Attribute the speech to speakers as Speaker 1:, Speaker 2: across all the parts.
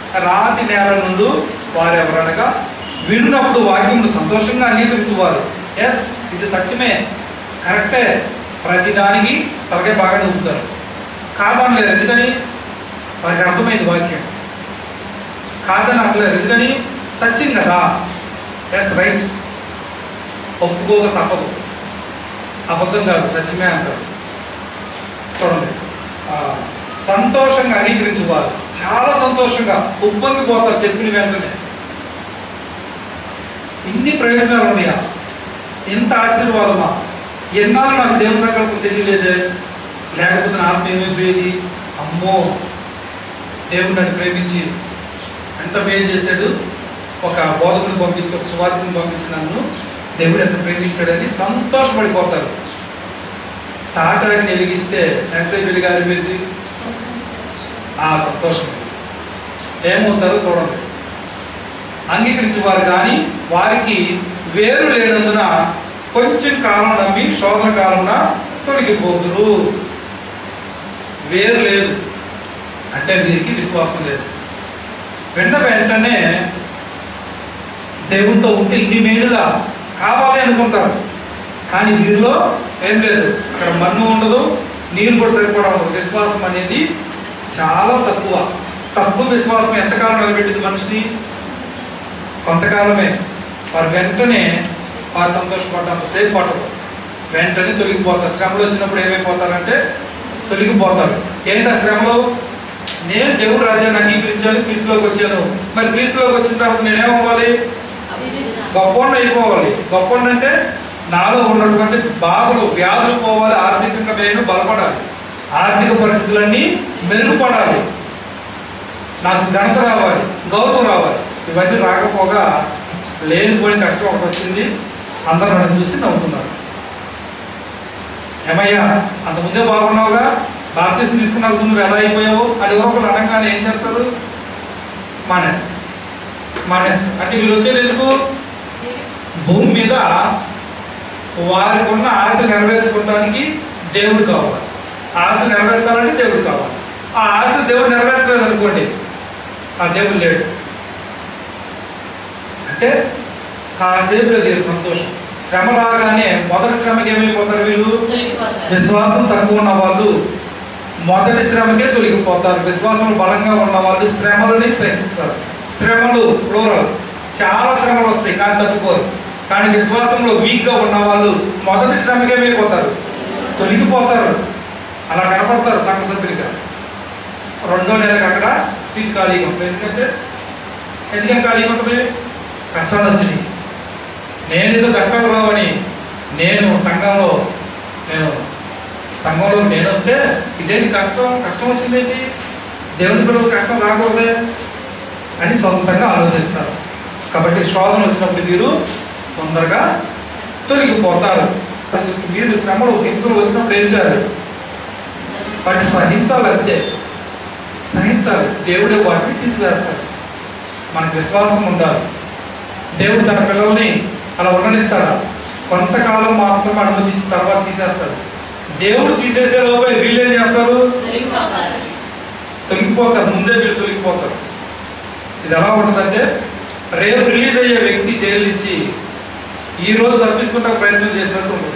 Speaker 1: రాతి నేల నుండి వారెవరనగా విన్నప్పుడు వాక్యమును సంతోషంగా అంగీకరించువారు ఎస్ ఇది సత్యమే కరెక్టే ప్రతిదానికి తలకే బాగానే ఊపుతారు కాదనలేరు ఎందుకని వారికి అర్థమైంది వాక్యం కాదని అనలేరు ఎందుకని సత్యం కదా ఎస్ రైట్ ఒప్పుకోక తప్పదు అబద్ధం కాదు సత్యమే అంటారు చూడండి ఆ, సంతోషంగా అంగీకరించువారు చాలా సంతోషంగా ఉప్పొంగిపోతారు చెప్పిన వెంటనే ఇన్ని ప్రయోజనాలు ఉన్నాయా ఎంత ఆశీర్వాదమా ఎన్నాళ్ళు నాకు దేవుని సంకల్పం తెలియలేదే లేకపోతే నా ఆత్మ ఏమైపోయేది అమ్మో దేవుడు నన్ను ప్రేమించి ఎంత మేలు చేశాడు ఒక బోధకుని పంపించి ఒక సువార్తిని పంపించి నన్ను దేవుడు ఎంత ప్రేమించాడని సంతోషపడిపోతారు తాటాన్ని వెలిగిస్తే ఎంతసేపు వెలిగారి మీది ఆ సంతోషం ఏమవుతారో చూడండి అంగీకరించేవారు కానీ వారికి వేరు లేనందున కొంచెం కాలం నమ్మి శోధన కాలంన తొలగిపోతురు వేరు లేదు అంటే వీరికి విశ్వాసం లేదు విన్న వెంటనే దేవునితో ఉంటే ఇన్ని మేలుగా కావాలి అనుకుంటారు కానీ వీరిలో ఏం లేదు అక్కడ మన్ను ఉండదు నీరు కూడా సరిపడా ఉండదు విశ్వాసం అనేది చాలా తక్కువ తక్కువ విశ్వాసం ఎంతకాలం నిలబెట్టింది మనిషిని కొంతకాలమే వారు వెంటనే వారు సంతోషపడ్డంత సేపు పట్టదు వెంటనే తొలగిపోతారు శ్రమలు వచ్చినప్పుడు ఏమైపోతారంటే తొలగిపోతారు ఏంటి ఆ శ్రమలు నేను దేవుడు రాజ్యాన్ని అంగీకరించాను క్రీస్తులోకి వచ్చాను మరి క్రీస్తులోకి వచ్చిన తర్వాత నేనేమవ్వాలి గొప్ప అయిపోవాలి గొప్ప అంటే నాలో ఉన్నటువంటి బాధలు వ్యాధులు పోవాలి ఆర్థికంగా నేను బలపడాలి ఆర్థిక పరిస్థితులన్నీ మెరుగుపడాలి నాకు ఘనత రావాలి గౌరవం రావాలి ఇవన్నీ రాకపోగా లేనిపోయిన కష్టం ఒకటి వచ్చింది అందరూ నన్ను చూసి నవ్వుతున్నారు ఏమయ్యా అంతకుముందే బాగున్నావుగా బాప్తీసం తీసుకున్నాక నువ్వు ఎలా అయిపోయావు అని ఎవరో ఒకరు అనగానే ఏం చేస్తారు మానేస్తారు మానేస్తారు అంటే వీళ్ళు వచ్చేది ఎందుకు భూమి మీద వారికి ఉన్న ఆశ నెరవేర్చుకోవడానికి దేవుడు కావాలి ఆశ నెరవేర్చాలంటే దేవుడు కావాలి ఆ ఆశ దేవుడు నెరవేర్చలేదు అనుకోండి ఆ దేవుడు లేడు అంటే కాసేపు లేదు సంతోషం శ్రమ రాగానే మొదటి శ్రమకి ఏమైపోతారు వీళ్ళు విశ్వాసం తక్కువ ఉన్న వాళ్ళు మొదటి శ్రమకే తొలగిపోతారు విశ్వాసం బలంగా ఉన్న వాళ్ళు శ్రమలని సహిస్తారు శ్రమలు ప్లూరల్ చాలా శ్రమలు వస్తాయి కానీ తట్టుకోరు కానీ విశ్వాసంలో వీక్గా ఉన్న వాళ్ళు మొదటి శ్రమకే ఏమైపోతారు తొలగిపోతారు అలా కనపడతారు సంఘ సభ్యులుగా రెండో నెలకు అక్కడ సీట్ ఖాళీగా ఉంటుంది ఎందుకంటే ఎందుకని ఖాళీగా ఉంటుంది కష్టాలు వచ్చినాయి నేను ఏదో కష్టాలు రావని నేను సంఘంలో నేను సంఘంలో నేను వస్తే ఇదేంటి కష్టం కష్టం వచ్చిందేంటి దేవుని పిల్లలు కష్టం రాకూడదే అని సొంతంగా ఆలోచిస్తారు కాబట్టి శోధన వచ్చినప్పుడు మీరు తొందరగా తొలగిపోతారు అని చెప్పి మీరు శ్రమలు హింసలు వచ్చినప్పుడు ఏం చేయాలి వాటిని సహించాలి అంతే సహించాలి దేవుడే వాటిని తీసివేస్తాడు మనకు విశ్వాసం ఉండాలి దేవుడు తన పిల్లల్ని అలా ఉండనిస్తాడా కొంతకాలం మాత్రం అనుమతించి తర్వాత తీసేస్తాడు దేవుడు తీసేసే లోపే వీళ్ళు ఏం చేస్తారు తొలగిపోతారు ముందే వీళ్ళు తొలగిపోతారు ఇది ఎలా ఉంటుందంటే రేపు రిలీజ్ అయ్యే వ్యక్తి జైలు నుంచి ఈ రోజు తప్పించుకుంటా ప్రయత్నం చేసినట్టు ఉంటుంది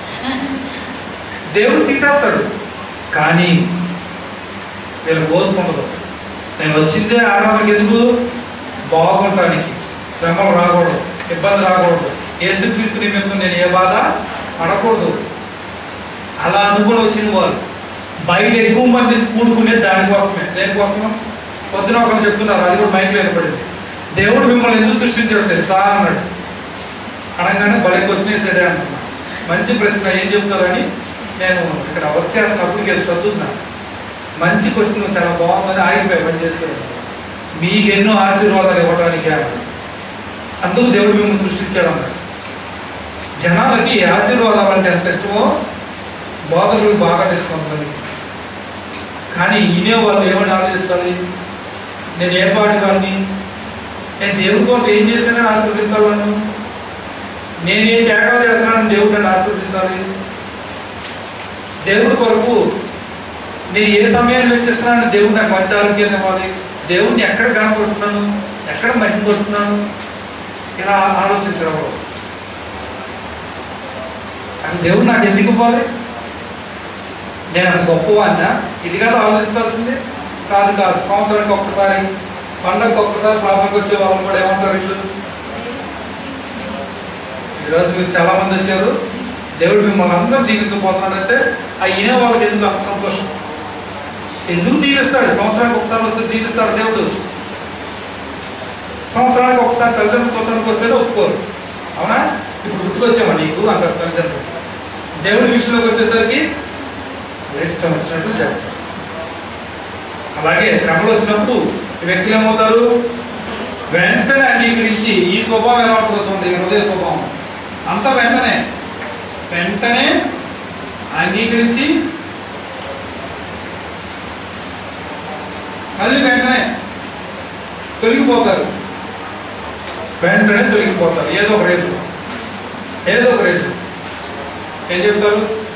Speaker 1: దేవుడు తీసేస్తాడు కానీ వీళ్ళకి ఓర్పు ఉండదు నేను వచ్చిందే ఆరాధనకి ఎందుకు బాగుంటానికి శ్రమలు రాకూడదు ఇబ్బంది రాకూడదు యేసుక్రీస్తు నిమిత్తం నేను ఏ బాధ పడకూడదు అలా అనుకుని వచ్చింది వాళ్ళు బయట ఎక్కువ మంది కూడుకునే దానికోసమే దేనికోసం పొద్దున ఒకరు చెప్తున్నారు అది కూడా మైండ్లో ఏర్పడింది దేవుడు మిమ్మల్ని ఎందుకు సృష్టించాడు తెలుసా అన్నాడు అనగానే బలి క్వశ్చన్ వేసాడే అంటున్నా మంచి ప్రశ్న ఏం చెప్తారని నేను ఇక్కడ వర్క్ చేస్తున్నప్పుడు ఇది చదువుతున్నా మంచి క్వశ్చన్ చాలా బాగుందని ఆగిపోయి పని చేసేవాడు మీకు ఎన్నో ఆశీర్వాదాలు ఇవ్వడానికి అన్నాడు అందుకు దేవుడు మిమ్మల్ని సృష్టించాడు అన్నాడు జనాలకి ఆశీర్వాదాలు అంటే ఎంత ఇష్టమో బోధకులు బాగా తెలుసుకుంటుంది కానీ వినే వాళ్ళు ఏమని ఆలోచించాలి నేను ఏ పాటి వాడిని నేను దేవుడి కోసం ఏం చేశానని ఆశీర్వదించాలి నన్ను నేను ఏం త్యాగాలు చేస్తున్నానని దేవుడు నన్ను ఆశీర్వదించాలి దేవుడి కొరకు నేను ఏ సమయాన్ని వెచ్చిస్తున్నానని దేవుడు నాకు మంచి ఆరోగ్యాన్ని ఇవ్వాలి దేవుణ్ణి ఎక్కడ కనపరుస్తున్నాను ఎక్కడ మహిమపరుస్తున్నాను ఇలా ఆలోచించరు ఎవరు అసలు దేవుడు నాకు ఎందుకు ఇవ్వాలి నేను అంత గొప్పవాడినా ఇది కాదు ఆలోచించాల్సింది కాదు కాదు సంవత్సరానికి ఒక్కసారి పండగకి ఒక్కసారి ప్రార్థనకు వచ్చే వాళ్ళని కూడా ఏమంటారు వీళ్ళు ఈరోజు మీరు చాలా మంది వచ్చారు దేవుడు మిమ్మల్ని అందరూ దీవించబోతున్నాడంటే ఆ ఇనే వాళ్ళకి ఎందుకు అంత సంతోషం ఎందుకు దీవిస్తాడు సంవత్సరానికి ఒకసారి వస్తే దీవిస్తాడు దేవుడు సంవత్సరానికి ఒకసారి తల్లిదండ్రులు చూడటానికి వస్తేనే ఒప్పుకోరు అవునా ఇప్పుడు గుర్తుకొచ్చామా నీకు అంటారు తల్లిదండ్రులు దేవుడి విషయంలోకి వచ్చేసరికి ఇష్టం వచ్చినట్లు చేస్తారు అలాగే శ్రమలు వచ్చినప్పుడు ఈ వ్యక్తులు ఏమవుతారు వెంటనే అంగీకరించి ఈ స్వభావం ఎలా ఉంటుందో చూడండి ఈ హృదయ స్వభావం అంత వెంటనే వెంటనే అంగీకరించి మళ్ళీ వెంటనే తొలగిపోతారు వెంటనే తొలగిపోతారు ఏదో ఒక రేసు ఏదో ఒక రేసు ఏం చెప్తారు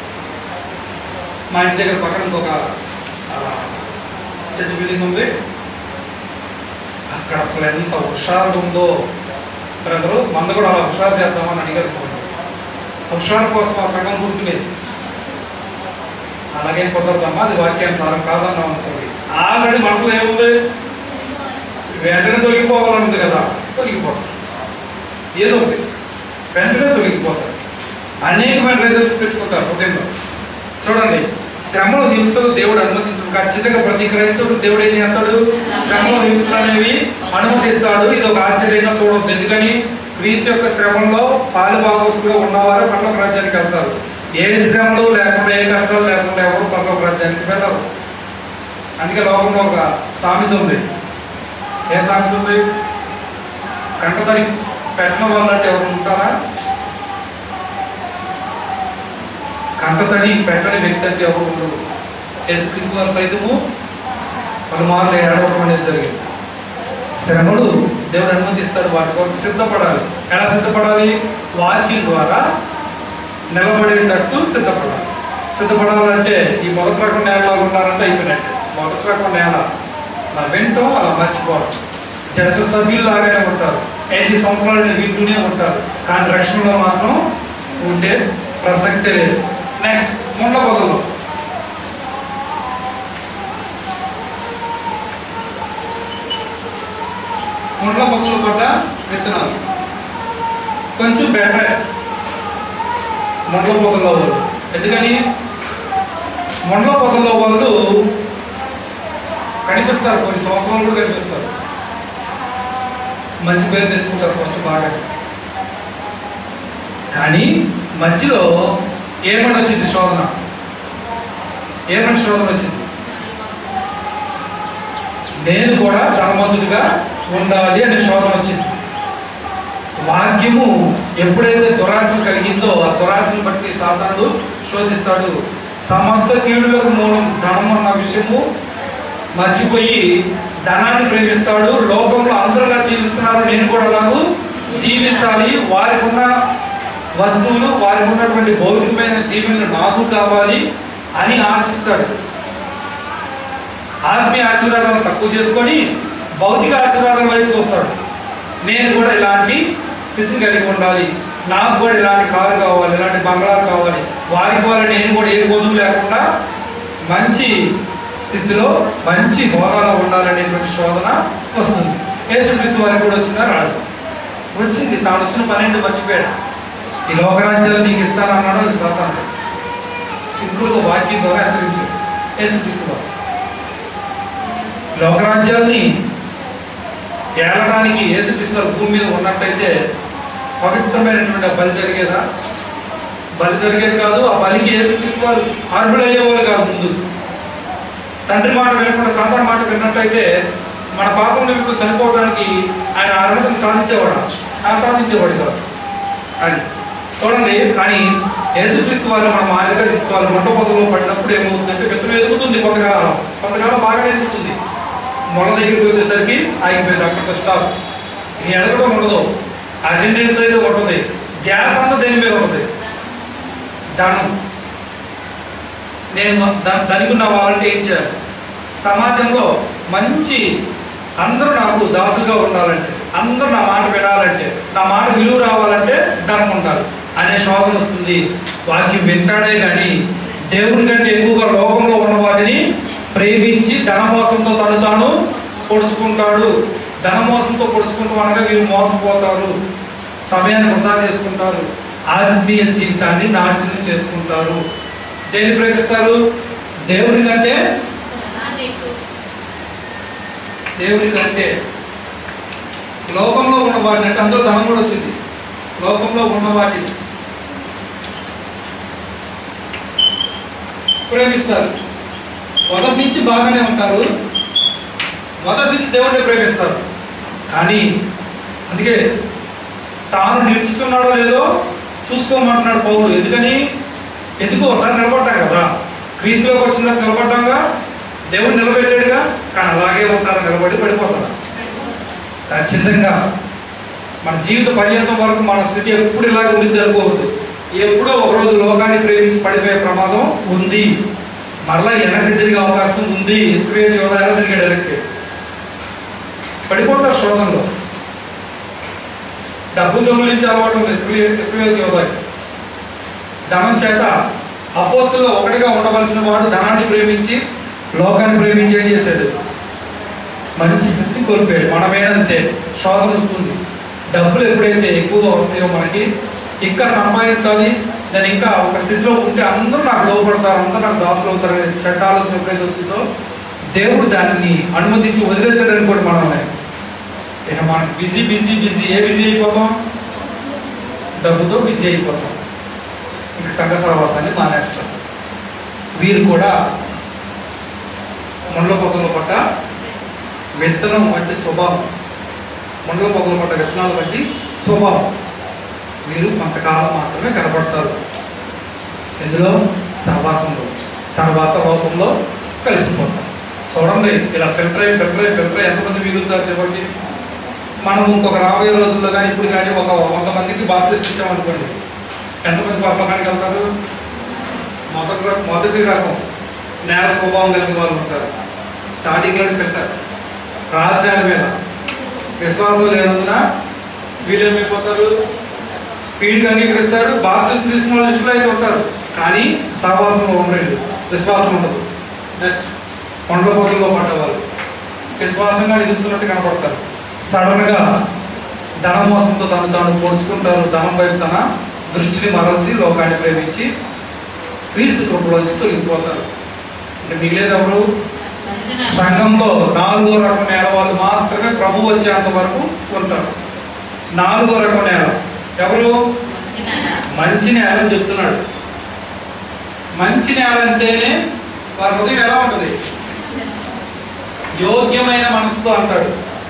Speaker 1: మా ఇంటి దగ్గర పక్కన ఇంకొక ఆ, చర్చ్ బిల్డింగ్ ఉంది అక్కడ అసలు ఎంత హుషారు ఉందో బ్రదరు మంద కూడా అలా హుషారు చేద్దామని అడిగారు ఫోన్. హుషారు కోసం ఆ సంఘం కూర్చునేది అలాగే కుదరదమ్మా అది వాక్యానుసారం కాదన్నాం అనుకోండి ఆల్రెడీ మనసులో ఏముంది వెంటనే తొలగిపోవాలని ఉంది కదా తొలగిపోతారు ఏదో ఒకటి వెంటనే తొలగిపోతారు అనేకమైన రిజల్ట్స్ పెట్టుకుంటారు హృదయంలో చూడండి శ్రమలు హింసలు దేవుడు అనుమతించడు ఖచ్చితంగా ప్రతి క్రైస్తవుడు దేవుడు ఏం చేస్తాడు శ్రమలు హింసలు అనేవి అనుమతిస్తాడు ఇది ఒక ఆశ్చర్యంగా చూడొద్దు ఎందుకని క్రీస్తు యొక్క శ్రమంలో పాలు భాగస్తులుగా ఉన్నవారు పర్లోక రాజ్యానికి వెళ్తారు ఏ శ్రమలు లేకుండా ఏ కష్టాలు లేకుండా ఎవరు పర్లోక రాజ్యానికి వెళ్ళరు అందుకే లోకంలో ఒక సామెత ఉంది ఏ సామెత ఉంది కంటతడి పెట్టిన వాళ్ళు అంటే ఎవరు ఉంటారా కంటతడి పెట్టని వ్యక్తి అంటే ఎవరు ఉండరు యేసుక్రీస్తు వారు సైతము పలుమార్లు ఏడవడం అనేది జరిగింది శ్రమలు దేవుడు అనుమతిస్తాడు వాటి కొరకు సిద్ధపడాలి ఎలా సిద్ధపడాలి వాక్యం ద్వారా నిలబడేటట్టు సిద్ధపడాలి సిద్ధపడాలంటే ఈ మొదటి రకం నేలలో ఉన్నారంటే అయిపోయినట్టే మొదటి రకం నేల అలా వింటాం అలా మర్చిపోవడం జస్ట్ సభ్యుల్లాగానే ఉంటారు ఎన్ని సంవత్సరాలు వింటూనే ఉంటారు కానీ రక్షణలో మాత్రం ఉండే ప్రసక్తే లేదు నెక్స్ట్ ముండ్ల పొదల్లో ముండ్ల పొదలు పడ్డ విత్తనాలు కొంచెం బెటర్ ముండ్ల పొదల్లో వాళ్ళు ఎందుకని ముండ్ల పొదల్లో వాళ్ళు కనిపిస్తారు కొన్ని సంవత్సరాలు కూడా కనిపిస్తారు మంచి పేరు తెచ్చుకుంటారు ఫస్ట్ బాగా కానీ మధ్యలో ఏమని వచ్చింది శోధన ఏమని శోధన వచ్చింది నేను కూడా ధనవంతుడిగా ఉండాలి అనే శోధన వచ్చింది వాక్యము ఎప్పుడైతే దురాశ కలిగిందో ఆ దురాశను బట్టి సాతానుడు శోధిస్తాడు సమస్త కీడులకు మూలం ధనం అన్న విషయము మర్చిపోయి ధనాన్ని ప్రేమిస్తాడు లోకంలో అందరిలా జీవిస్తున్నారు నేను కూడా అలాగూ జీవించాలి వారికి ఉన్న వస్తువులు వారికి ఉన్నటువంటి భౌతికమైన దీవెనలు నాకు కావాలి అని ఆశిస్తాడు ఆత్మీయ ఆశీర్వాదాలను తక్కువ చేసుకొని భౌతిక ఆశీర్వాదాల వైపు చూస్తాడు నేను కూడా ఇలాంటి స్థితిని కలిగి ఉండాలి నాకు కూడా ఇలాంటి కారు కావాలి ఇలాంటి బంగ్లాలు కావాలి వారికి వాళ్ళ నేను కూడా ఏ గోధువు లేకుండా మంచి స్థితిలో మంచి హోదాలో ఉండాలనేటువంటి శోధన వస్తుంది యేసుక్రీస్తు వారికి కూడా వచ్చిందా రాదు వచ్చింది తాను వచ్చిన పన్నెండు మర్చిపోయాడు ఈ లోకరాజ్యాలు నీకు ఇస్తాను అన్నాడు అది సాతాను సింపుల్గా వాక్యం ద్వారా హెచ్చరించాడు యేసుక్రీస్తు వారు లోకరాజ్యాల్ని ఏలడానికి యేసుక్రీస్తు వారు భూమి మీద ఉన్నట్టయితే పవిత్రమైనటువంటి ఆ బలి జరిగేదా బలి జరిగేది కాదు ఆ బలికి యేసుక్రీస్తు వారు అర్హులయ్యేవాళ్ళు కాదు ముందు తండ్రి మాట వినకుండా సాధారణ మాట విన్నట్టయితే మన పాపం నిమిత్తం చనిపోవడానికి ఆయన అర్హతను సాధించేవాడు ఆసాదించేవాడు కాదు అది చూడండి కానీ యేసుక్రీస్తు వారు మనం మాదిరిగా తీసుకోవాలి మొట్ట పొదలో పడినప్పుడు ఏమవుతుందంటే విత్తనం ఎదుగుతుంది కొంతకాలం కొంతకాలం బాగా ఎదుగుతుంది మొల దగ్గరికి వచ్చేసరికి ఆగిపోయింది అక్కడితో స్టాప్ ఇది ఎదగడం ఉండదు అటెండెన్స్ అయితే ఉంటుంది గ్యాస్ అంతా దేని మీద ఉంటుంది ధనం నేను ద- ధనికున్న వాళ్ళంటే ఏం చేయాలి సమాజంలో మంచి అందరూ నాకు దాసులుగా ఉండాలంటే అందరూ నా మాట వినాలంటే నా మాట విలువ రావాలంటే ధనం ఉండాలి అనే శోధన వస్తుంది వాక్యం వింటాడే కానీ దేవుడి కంటే ఎక్కువగా లోకంలో ఉన్న వాటిని ప్రేమించి ధనమోసంతో తను తాను పొడుచుకుంటాడు ధనమోసంతో పొడుచుకుంటూ అనగా వీరు మోసపోతారు సమయాన్ని వృధా చేసుకుంటారు ఆత్మీయ జీవితాన్ని నాశనం చేసుకుంటారు దేన్ని ప్రేమిస్తారు దేవుడి కంటే దేవుడి కంటే లోకంలో ఉన్న వాటిని అంటే అందులో ధనం కూడా వచ్చింది లోకంలో ఉన్న వాటిని ప్రేమిస్తారు మొదటి నుంచి బాగానే ఉంటారు మొదటి నుంచి దేవుడిని ప్రేమిస్తారు కానీ అందుకే తాను నిలుచుతున్నాడో లేదో చూసుకోమంటున్నాడు పౌరుడు ఎందుకని ఎందుకు ఒకసారి నిలబడ్డాం కదా క్రీస్తులోకి వచ్చిన తర్వాత నిలబడ్డాంగా దేవుడు నిలబెట్టాడుగా కానీ అలాగే ఉంటారు నిలబడి పడిపోతాడు ఖచ్చితంగా మన జీవిత పర్యంతం వరకు మన స్థితి ఎప్పుడు ఇలాగే ఉండింది అనుకోవద్దు ఎప్పుడో ఒకరోజు లోకాన్ని ప్రేమించి పడిపోయే ప్రమాదం ఉంది మరలా వెనక్కి తిరిగే అవకాశం ఉంది ఇస్రేల్ యోధాలు తిరిగాడు వెనక్కి పడిపోతారు శోధనలో డబ్బు దొంగిలించే అలవాటు ఉంది ఇస్రాయేల్ ఇస్రాయేల్ యోధాకి ధనం చేత అపోస్తుల్లో ఒకటిగా ఉండవలసిన వాడు ధనాన్ని ప్రేమించి లోకాన్ని ప్రేమించి ఏం చేశాడు మంచి స్థితిని కోల్పోయాడు మనమేనంతే శోధన వస్తుంది డబ్బులు ఎప్పుడైతే ఎక్కువగా వస్తాయో మనకి ఇంకా సంపాదించాలి నేను ఇంకా ఒక స్థితిలో ఉంటే అందరూ నాకు లోపడతారు అందరూ నాకు దాసులు అవుతారు అనే చెడ్డ ఆలోచన ఎప్పుడైతే వచ్చిందో దేవుడు దాన్ని అనుమతించి వదిలేసాడు అనుకోండి మనల్ని ఇక మనం బిజీ బిజీ బిజీ ఏ బిజీ అయిపోతాం డబ్బుతో బిజీ అయిపోతాం ఇంక సంఘ సహవాసాన్ని మానేస్తాం వీరు కూడా ముళ్ళ పొగల పట్ట విత్తనం వంటి స్వభావం ముళ్ళ పొగల పట్ట విత్తనాలు వంటి స్వభావం వీరు కొంతకాలం మాత్రమే కనబడతారు ఎందులో సహవాసంలో తర్వాత లోకంలో కలిసిపోతారు చూడండి ఇలా ఫిల్టర్ అయ్యి ఫిల్టర్ అయ్యి ఫిల్టర్ అయ్యి ఎంతమంది మిగులుతారు చివరికి మనం ఇంకొక రాబోయే రోజుల్లో కానీ ఇప్పుడు కానీ ఒక వంద మందికి బాప్తిస్ట్ ఇచ్చామనుకోండి ఎంతమంది పరలోకానికి వెళ్తారు మొదటి ర- మొదటి రకం నేల స్వభావం కలిగిన వాళ్ళు ఉంటారు స్టార్టింగ్లో ఫిల్టర్ రాజధాని మీద విశ్వాసం లేనందున వీళ్ళు ఏమైపోతారు స్పీడ్గా అంగీకరిస్తారు బాప్తిస్ట్ తీసుకున్న వాళ్ళు లిస్టులో అయితే ఉంటారు కానీ సహవాసంలో ఉండరు విశ్వాసం ఉండదు నెక్స్ట్ కొండల పొదల్లో పడ్డవాళ్ళు విశ్వాసంగా ఎదుగుతున్నట్టు కనపడతారు సడన్గా ధన మోసంతో తను తాను పోల్చుకుంటారు ధనం వైపు తన దృష్టిని మరల్చి లోకాన్ని ప్రేమించి క్రీస్తు కృపలోంచి తొలగిపోతారు ఇంకా మిగిలేదు ఎవరు సంఘంలో నాలుగో రకం నేల వాళ్ళు మాత్రమే ప్రభు వచ్చేంత వరకు ఉంటారు నాలుగో రకం నేల ఎవరు మంచి నేల అని చెప్తున్నాడు మంచి నేల అంటేనే వారి హృదయం ఎలా ఉంటుంది యోగ్యమైన మనసుతో అంటాడు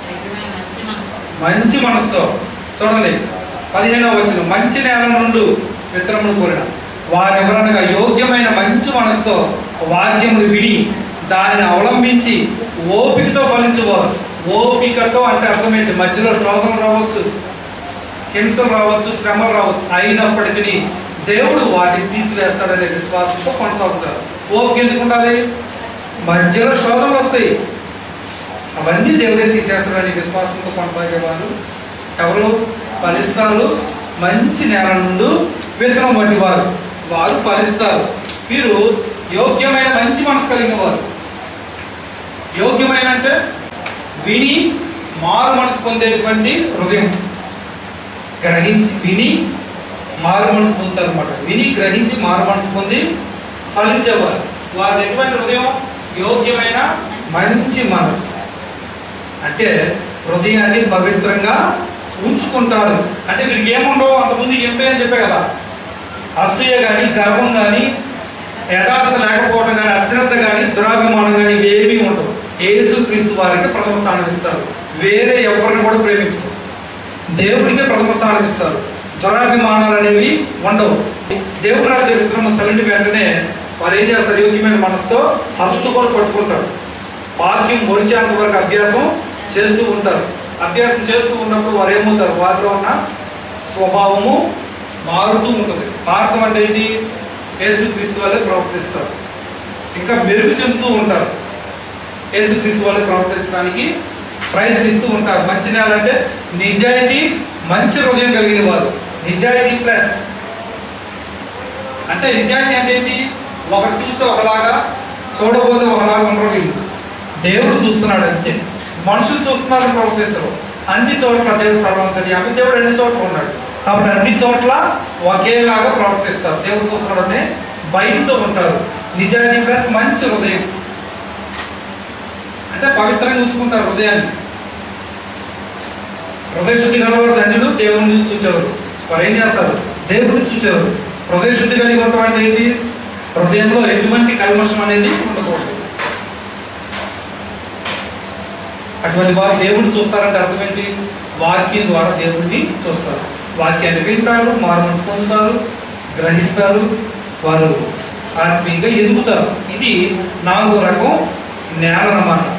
Speaker 1: మంచి మనసుతో చూడండి పదిహేనవ వచ్చిన మంచి నేల నుండి విత్తనమును కోరిన వారెవరనగా యోగ్యమైన మంచి మనసుతో వాక్యమును విని దానిని అవలంబించి ఓపికతో ఫలించువారు ఓపికతో అంటే అర్థమైంది మధ్యలో శోధన రావచ్చు హింసలు రావచ్చు శ్రమలు రావచ్చు అయినప్పటికీ దేవుడు వాటిని తీసివేస్తాడనే విశ్వాసంతో కొనసాగుతారు ఓపిక ఎందుకు ఉండాలి మధ్యలో శోధనలు వస్తాయి అవన్నీ దేవుడే తీసేస్తాడని విశ్వాసంతో కొనసాగేవారు ఎవరు ఫలిస్తారు మంచి నేల నుండి విత్తనం వంటి వారు వారు ఫలిస్తారు వీరు యోగ్యమైన మంచి మనసు కలిగిన వారు యోగ్యమైన అంటే విని మారు మనసు పొందేటువంటి హృదయం గ్రహించి విని మారు మనసు పొందుతారు అనమాట విని గ్రహించి మారు మనసు పొంది ఫలించేవారు వారి ఎటువంటి హృదయం యోగ్యమైన మంచి మనసు అంటే హృదయాన్ని పవిత్రంగా ఉంచుకుంటారు అంటే వీరికి ఏముండవు అంతకుముందు ఎంపే అని చెప్పే కదా అసూయ కానీ గర్వం కానీ యథార్థత లేకపోవడం కానీ అశ్రద్ధ కానీ దురాభిమానం కానీ ఇవేమీ ఉండవు యేసు క్రీస్తు వారికి ప్రథమ స్థానం ఇస్తారు వేరే ఎవరిని కూడా ప్రేమించరు దేవుడికే ప్రథమ స్థానం ఇస్తారు దురాభిమానాలు అనేవి ఉండవు దేవుడు రాజు చరిత్రము చల్లని వెంటనే వారు ఏం చేస్తారు యోగ్యమైన మనసుతో హత్తుకొని పట్టుకుంటారు వాక్యం ఒలిచేంత వరకు అభ్యాసం చేస్తూ ఉంటారు అభ్యాసం చేస్తూ ఉన్నప్పుడు వారు ఏమవుతారు వారిలో ఉన్న స్వభావము మారుతూ ఉంటుంది మారటం అంటే ఏంటి యేసుక్రీస్తు వల్లే ప్రవర్తిస్తారు ఇంకా మెరుగు చెందుతూ ఉంటారు యేసుక్రీస్తు వల్లే ప్రవర్తించడానికి ప్రయత్నిస్తూ ఉంటారు మంచి నేల అంటే నిజాయితీ మంచి హృదయం కలిగిన వారు నిజాయితీ ప్లస్ అంటే నిజాయితీ అంటే ఏంటి ఒకరు చూస్తే ఒకలాగా చూడబోతే ఒకలాగా ఉండరు వీళ్ళు దేవుడు చూస్తున్నాడు అంతే మనుషులు చూస్తున్నారని ప్రవర్తించరు అన్ని చోట్ల దేవుడు సర్వంతర్యామి దేవుడు అన్ని చోట్ల ఉన్నాడు కాబట్టి అన్ని చోట్ల ఒకేలాగా ప్రవర్తిస్తారు దేవుడు చూస్తున్నాడని భయంతో ఉంటారు నిజాయితీ ప్లస్ మంచి హృదయం అంటే పవిత్రంగా ఉంచుకుంటారు హృదయాన్ని హృదయ శుద్ధి గలవారు ధన్యులు దేవుడిని చూచేవారు వారు ఏం చేస్తారు దేవుడిని చూచేవారు హృదయ శుద్ధి కలిగి ఉండటం అంటే ఏంటి హృదయంలో ఎటువంటి కల్మషం అనేది ఉండకూడదు అటువంటి వారు దేవుడిని చూస్తారంటే అర్థం ఏంటి వాక్యం ద్వారా దేవుడిని చూస్తారు వాక్యాన్ని వింటారు మారు మనసు పొందుతారు గ్రహిస్తారు వారు ఆత్మీయంగా ఎదుగుతారు ఇది నాలుగో రకం నేల అన్నమాట